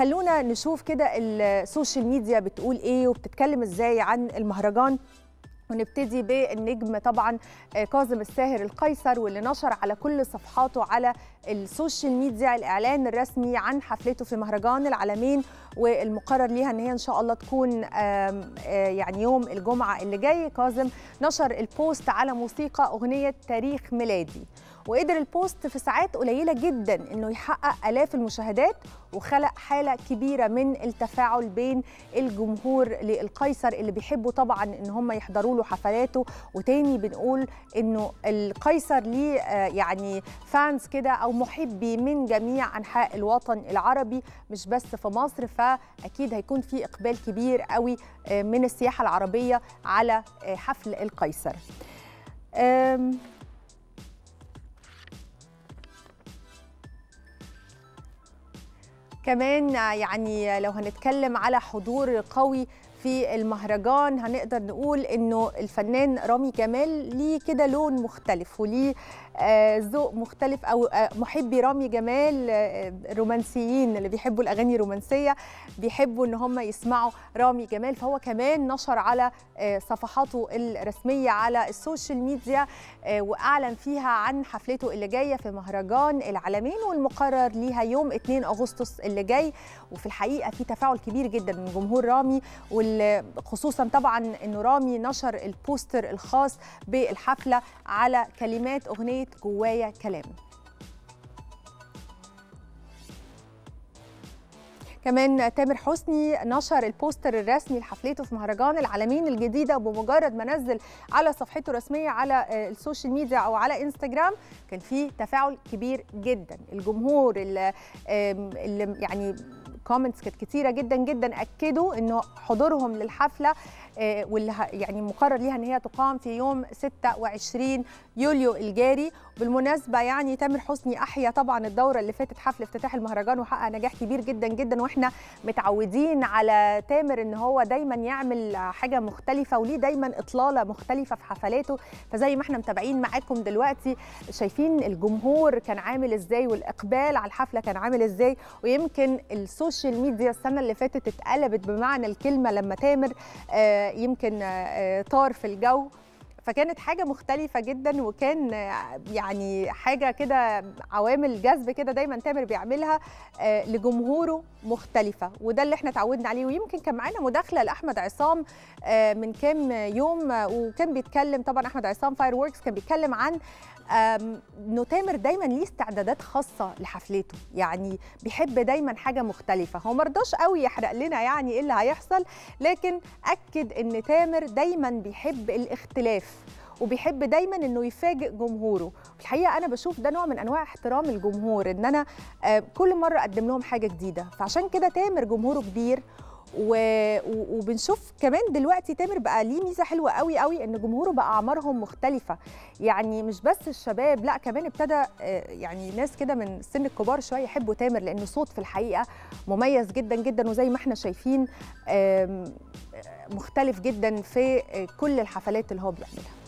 خلونا نشوف كده السوشيال ميديا بتقول ايه وبتتكلم ازاي عن المهرجان ونبتدي بالنجم طبعا كاظم الساهر القيصر واللي نشر على كل صفحاته على السوشيال ميديا الاعلان الرسمي عن حفلته في مهرجان العالمين والمقرر ليها ان هي ان شاء الله تكون يعني يوم الجمعه اللي جاي كاظم نشر البوست على موسيقى اغنيه تاريخ ميلادي وقدر البوست في ساعات قليله جدا انه يحقق الاف المشاهدات وخلق حاله كبيره من التفاعل بين الجمهور للقيصر اللي بيحبوا طبعا ان هم يحضروا له حفلاته وتاني بنقول انه القيصر ليه يعني فانز كده او محبي من جميع انحاء الوطن العربي مش بس في مصر فاكيد هيكون في اقبال كبير قوي من السياحه العربيه على حفل القيصر كمان يعني لو هنتكلم على حضور قوي في المهرجان هنقدر نقول انه الفنان رامي جمال ليه كده لون مختلف وليه ذوق مختلف او محبي رامي جمال الرومانسيين اللي بيحبوا الاغاني الرومانسيه بيحبوا ان هم يسمعوا رامي جمال فهو كمان نشر على صفحاته الرسميه على السوشيال ميديا واعلن فيها عن حفلته اللي جايه في مهرجان العالمين والمقرر ليها يوم 2 اغسطس اللي جاي وفي الحقيقه في تفاعل كبير جدا من جمهور رامي خصوصا طبعا انه رامي نشر البوستر الخاص بالحفله على كلمات اغنيه جوايا كلام كمان تامر حسني نشر البوستر الرسمي لحفلته في مهرجان العالمين الجديده وبمجرد ما نزل على صفحته الرسميه على السوشيال ميديا او على انستجرام كان في تفاعل كبير جدا الجمهور اللي, اللي يعني كومنتس كانت كتيره جدا جدا اكدوا انه حضورهم للحفله واللي يعني مقرر ليها ان هي تقام في يوم 26 يوليو الجاري بالمناسبه يعني تامر حسني احيا طبعا الدوره اللي فاتت حفل افتتاح المهرجان وحقق نجاح كبير جدا جدا واحنا متعودين على تامر ان هو دايما يعمل حاجه مختلفه وليه دايما اطلاله مختلفه في حفلاته فزي ما احنا متابعين معاكم دلوقتي شايفين الجمهور كان عامل ازاي والاقبال على الحفله كان عامل ازاي ويمكن السوشيال ميديا السنه اللي فاتت اتقلبت بمعنى الكلمه لما تامر يمكن طار في الجو فكانت حاجه مختلفه جدا وكان يعني حاجه كده عوامل جذب كده دايما تامر بيعملها لجمهوره مختلفه وده اللي احنا اتعودنا عليه ويمكن كان معانا مداخله لاحمد عصام من كام يوم وكان بيتكلم طبعا احمد عصام فاير ووركس كان بيتكلم عن انه تامر دايما ليه استعدادات خاصه لحفلته يعني بيحب دايما حاجه مختلفه هو مرضاش قوي يحرق لنا يعني ايه اللي هيحصل لكن اكد ان تامر دايما بيحب الاختلاف وبيحب دايما انه يفاجئ جمهوره الحقيقه انا بشوف ده نوع من انواع احترام الجمهور ان انا كل مره اقدم لهم حاجه جديده فعشان كده تامر جمهوره كبير و... وبنشوف كمان دلوقتي تامر بقى ليه ميزه حلوه قوي قوي ان جمهوره بقى اعمارهم مختلفه يعني مش بس الشباب لا كمان ابتدى يعني ناس كده من السن الكبار شويه يحبوا تامر لانه صوت في الحقيقه مميز جدا جدا وزي ما احنا شايفين مختلف جدا في كل الحفلات اللي هو بيعملها